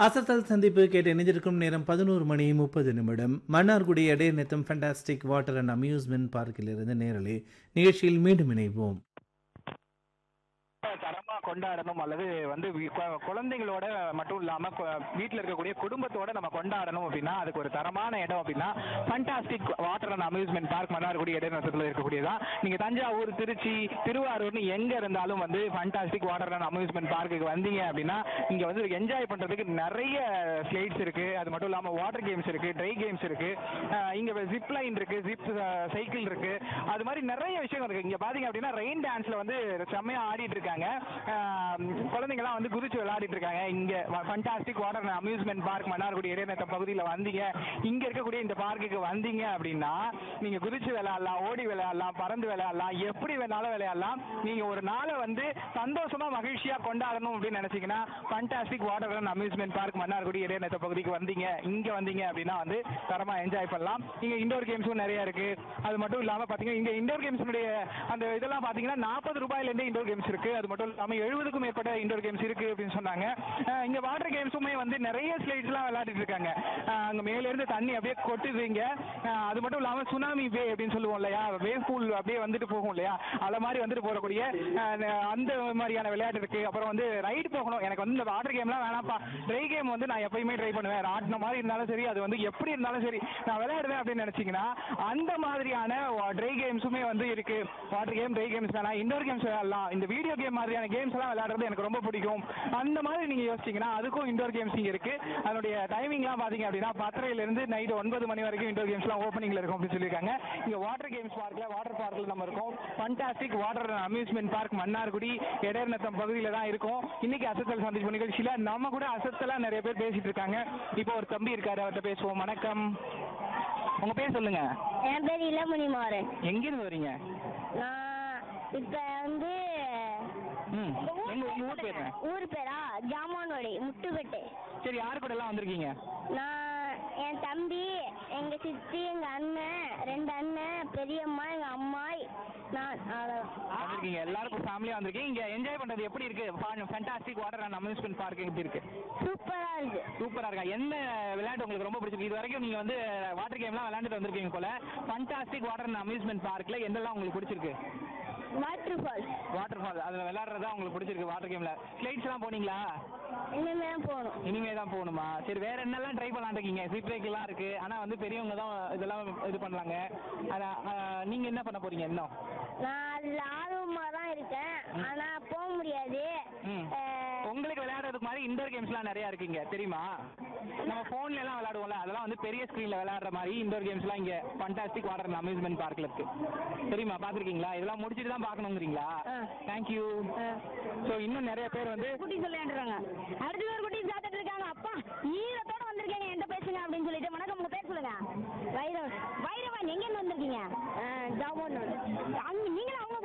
அசத்தல் சந்திப்பு கேட்டு இணைஞ்சிருக்கும் நேரம் பதினோரு மணி முப்பது நிமிடம் மன்னார்குடி இடைநிறுத்தம் ஃபண்டாஸ்டிக் வாட்டர் அண்ட் அம்யூஸ்மெண்ட் பார்க்கிலிருந்து நேரலே நிகழ்ச்சியில் மீண்டும் இணைவோம் தரமா கொண்டாடணும் அல்லது வந்து வி- கொ- குழந்தைங்களோட மட்டும் இல்லாம கொ- வீட்ல இருக்கக்கூடிய குடும்பத்தோட நம்ம கொண்டாடணும் அப்படின்னா அதுக்கு ஒரு தரமான இடம் அப்படின்னா fantastic water and amusement park Mannargudi இடைநிறுத்தத்தில் இருக்கக்கூடியதான் நீங்க தஞ்சாவூர் திருச்சி திருவாரூர்னு எங்க இருந்தாலும் வந்து ஃபண்டாஸ்டிக் வாட்டர் அண்ட் அம்யூஸ்மெண்ட் பார்க்குக்கு வந்தீங்க அப்படின்னா இங்க வந்து என்ஜாய் பண்றதுக்கு நிறைய ஸ்லைட்ஸ் இருக்கு அது மட்டும் இல்லாம வாட்டர் கேம்ஸ் இருக்கு ட்ரை கேம்ஸ் இருக்கு அஹ் இங்க ஜிப் லைன் இருக்கு ஜிப் சைக்கிள் இருக்கு அது மாதிரி நிறைய விஷயம் இருக்கு இங்க பாத்தீங்க அப்படின்னா ரெயின் டான்ஸ்ல வந்து செம்மையா ஆடிட்டு இருக்காங்க அஹ் குழந்தைங்கலாம் வந்து குதிச்சு விளையாடிட்டு இருக்காங்க இங்க fantastic water amusement park Mannargudi இடைநத்த பகுதியில் வந்தீங்க இங்க இருக்கக்கூடிய இந்த பார்க்குக்கு வந்தீங்க அப்படின்னா நீங்க குதிச்சு விளையாடலாம் ஓடி விளையாடலாம் பறந்து விளையாடலாம் எப்படி வேணாலும் விளையாடலாம் நீங்க ஒரு நாளை வந்து சந்தோஷமா மகிழ்ச்சியா கொண்டாடணும் அப்படின்னு நினைச்சீங்கன்னா fantastic water and amusement park Mannargudi இடைநத்த பகுதிக்கு வந்தீங்க இங்க வந்தீங்க அப்படின்னா வந்து தரமா என்ஜாய் பண்ணலாம் இங்க இண்டோர் கேம்ஸும் நிறைய இருக்கு அது மட்டும் இல்லாம பாத்தீங்கன்னா இங்க இண்டோர் கேம்ஸுடைய அந்த இதெல்லாம் பாத்தீங்கன்னா நாற்பது ரூபாயில இருந்தே இண்டோர் கேம்ஸ் இருக்கு அது மட்டும் இல்லாம எழுபதுக்கும் மேற்பட்ட இண்டோர் கேம்ஸ் இருக்கு அப்படின்னு சொன்னாங்க அஹ் இங்க வாட்டர் கேம்ஸுமே வந்து நிறைய ஸ்லைட்ஸ் எல்லாம் விளையாடிட்டு இருக்காங்க அஹ் அங்க மேல இருந்து தண்ணி அப்படியே கொட்டுது இங்க அஹ் அது மட்டும் இல்லாம சுனாமி வே அப்படின்னு சொல்லுவோம் இல்லையா வேவ் பூல் அப்படியே வந்துட்டு போகும் இல்லையா அத மாதிரி வந்துட்டு போறக்கூடிய அஹ் அந்த மாதிரியான விளையாட்டு இருக்கு அப்புறம் வந்து ரைடு போகணும் எனக்கு வந்து இந்த வாட்டர் கேம்லாம் வேணாம்ப்பா ட்ரை கேம் வந்து நான் எப்பயுமே ட்ரை பண்ணுவேன் ராட்டின மாதிரி இருந்தாலும் சரி அது வந்து எப்படி இருந்தாலும் சரி நான் விளையாடுவேன் அப்படின்னு நினைச்சீங்கன்னா அந்த மாதிரியான ட்ரை கேம்ஸுமே வந்து இருக்கு வாட்டர் கேம் ட்ரை கேம்ஸ் வேணாம் இண்டோர் கேம்ஸ் விளையாடலாம் இந்த வீடியோ கேம் மாதிரியான கேம்ஸ் எல்லாம் விளையாடுறது எனக்கு ரொம்ப பிடிக்கும் அந்த மாதிரி நீங்க யோசிச்சீங்கன்னா அதுக்கும் இண்டோர் கேம்ஸ் இங்க இருக்கு அதனுடைய டைமிங்லாம் பாத்தீங்க அப்படின்னா பத்தரையில இருந்து நைட் ஒன்பது மணி வரைக்கும் இண்டோர் கேம்ஸ்லாம் ஓப்பனிங்ல இருக்கும் அப்படின்னு சொல்லியிருக்காங்க இங்க வாட்டர் கேம்ஸ் பார்க்ல வாட்டர் பார்க்ல நம்ம இருக்கோம் fantastic water amusement park Mannargudi Edarnatham பகுதியில தான் இருக்கும் இன்னைக்கு அசத்தல் சந்திப்பு நிகழ்ச்சியில நம்ம கூட அசத்தலா நிறைய பேர் பேசிட்டு இருக்காங்க இப்போ ஒரு தம்பி இருக்காரு அவர்கிட்ட பேசுவோம் வணக்கம் உங்க பேர் சொல்லுங்க என் பேர் இளமணி மாறன் எங்க இருந்து வரீங்க நான் இப்ப வந்து ம் எங்க உங்க ஊர் பேர் என்ன? ஊர் பேரா ஜாமான்வாடி முட்டுப்பேட்டை சரி யாரு கூட எல்லாம் வந்திருக்கீங்க நான் என் தம்பி எங்க சித்தி எங்க அண்ணன் ரெண்டு அண்ணன் பெரியம்மா எங்க அம்மாய் நான் அவ்வளவுதான். வந்திருக்கீங்க எல்லாருக்கும் ஃபேமிலியா வந்திருக்கீங்க இங்க என்ஜாய் பண்றது எப்படி இருக்கு fantastic water and amusement park எப்படி இருக்கு சூப்பரா இருக்கு சூப்பரா இருக்கா என்ன விளையாட்டு உங்களுக்கு ரொம்ப பிடிச்சிருக்கு இது வரைக்கும் நீங்க வந்து வாட்டர் கேம்லாம் விளையாண்டுட்டு வந்திருக்கீங்க போல ஃபண்டாஸ்டிக் வாட்டர் அண்ட் அம்யூஸ்மெண்ட் பார்க்ல எந்தெல்லாம் உங்களுக்கு பிடிச்சிருக்கு வாட்டர் ஃபால்ஸ் வாட்டர் ஃபால் அதுல விளையாடுறதா உங்களுக்கு பிடிச்சிருக்கு வாட்டர் கேம்ல ஸ்லைட்ஸ் எல்லாம் போனீங்களா இனிமே தான் போகணும் இனிமே தான் போகணுமா சரி வேற என்னெல்லாம் ட்ரை பண்ணலாம் இருக்கீங்க சிப் பிரேக் எல்லாம் இருக்கு ஆனா வந்து பெரியவங்க தான் இதெல்லாம் இது பண்ணலாங்க அதான், ஆஹ், நீங்க என்ன பண்ண போறீங்க இன்னும் நான் அதுல ஆர்வமா தான் இருக்கேன் ஆனா போக முடியாது ம். அஹ், உங்களுக்கு விளையாடுறதுக்கு மாதிரி இண்டோர் கேம்ஸ்லாம் நிறைய இருக்குங்க தெரியுமா நம்ம போன்ல எல்லாம் விளையாடுவோம்ல அதெல்லாம் வந்து பெரிய ஸ்கிரீன்ல விளையாடுற மாதிரி இண்டோர் கேம்ஸ்லாம் இங்க ஃபண்டாஸ்டிக் வாட்டர் அம்யூஸ்மெண்ட் பார்க்ல இருக்கு தெரியுமா பாத்திருக்கீங்களா இதெல்லாம் முடிச்சிட்டு தான் பார்க்கணுங்கிறீங்களா ஆ. தேங்க்யூ ஸோ இன்னும் நிறைய பேர் வந்து குட்டி சொல்லிடுறாங்க அடுத்த ஒரு குட்டி சாப்பிட்டு இருக்காங்க அப்பா ஈரத்தோட வந்திருக்கீங்க என்கிட்ட பேசுங்க அப்படின்னு சொல்லிட்டு வணக்கம் உங்க பேர் சொல்லுங்க வைரவன் வைரவன் எங்க இருந்து வந்திருக்கீங்க